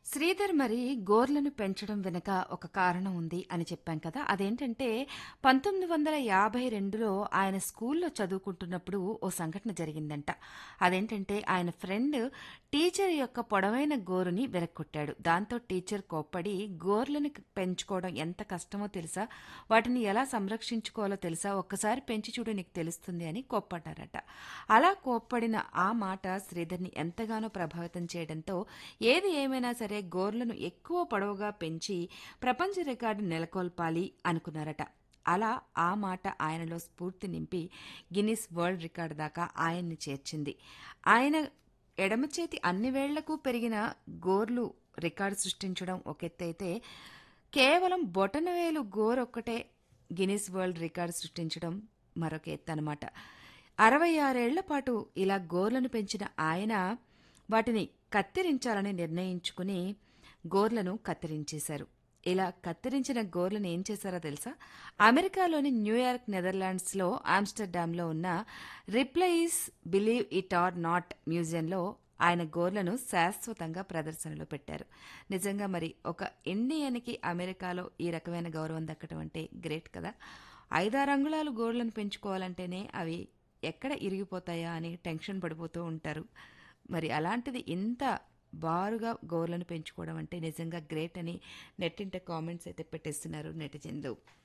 శ్రీధర్ మరి గోర్లను పెంచడం వెనుక ఒక కారణం ఉంది అని చెప్పాం కదా అదేంటంటే పంతొమ్మిది వందల యాభై రెండులో ఆయన స్కూల్లో చదువుకుంటున్నప్పుడు ఓ సంఘటన జరిగిందంట అదేంటంటే ఆయన ఫ్రెండ్ టీచర్ యొక్క పొడవైన గోరుని వెరక్కొట్టాడు దాంతో టీచర్ కోప్పడి గోర్లను పెంచుకోవడం ఎంత కష్టమో తెలుసా వాటిని ఎలా సంరక్షించుకోవాలో తెలుసా ఒక్కసారి పెంచి చూడు నీకు తెలుస్తుంది అని కోప్పడ్డారట అలా కోప్పడిన ఆ మాట శ్రీధర్ని ఎంతగానో ప్రభావితం చేయడంతో ఏది ఏమైనా సరే గోర్లను ఎక్కువ పొడవుగా పెంచి ప్రపంచ రికార్డు నెలకొల్పాలి అనుకున్నారట అలా ఆ మాట ఆయనలో స్ఫూర్తి నింపి గిన్నిస్ వరల్డ్ రికార్డు దాకా ఆయన్ని చేర్చింది ఆయన ఎడమ చేతి అన్ని వేళ్లకు పెరిగిన గోర్లు రికార్డు సృష్టించడం ఒక ఎత్తైతే కేవలం బొటనవేలు గోరొక్కటే గిన్నిస్ వరల్డ్ రికార్డు సృష్టించడం మరొక ఎత్తు అనమాట అరవై ఆరేళ్ల పాటు ఇలా గోర్లను పెంచిన ఆయన వాటిని కత్తిరించాలని నిర్ణయించుకుని గోర్లను కత్తిరించేశారు ఇలా కత్తిరించిన గోర్లను ఏం చేశారో తెలుసా అమెరికాలోని న్యూయార్క్ నెదర్లాండ్స్లో ఆమ్స్టర్డామ్లో ఉన్న Ripley's believe it or not మ్యూజియంలో ఆయన గోర్లను శాశ్వతంగా ప్రదర్శనలో పెట్టారు నిజంగా మరి ఒక ఇండియన్కి అమెరికాలో ఈ రకమైన గౌరవం దక్కడం అంటే గ్రేట్ కదా ఐదారు అంగుళాలు గోర్లను పెంచుకోవాలంటేనే అవి ఎక్కడ ఇరిగిపోతాయా అని టెన్షన్ పడిపోతూ ఉంటారు మరి అలాంటిది ఇంత బారుగా గోర్లను పెంచుకోవడం అంటే నిజంగా గ్రేట్ అని నెట్టింట కామెంట్స్ అయితే పెట్టేస్తున్నారు నెటిజన్లు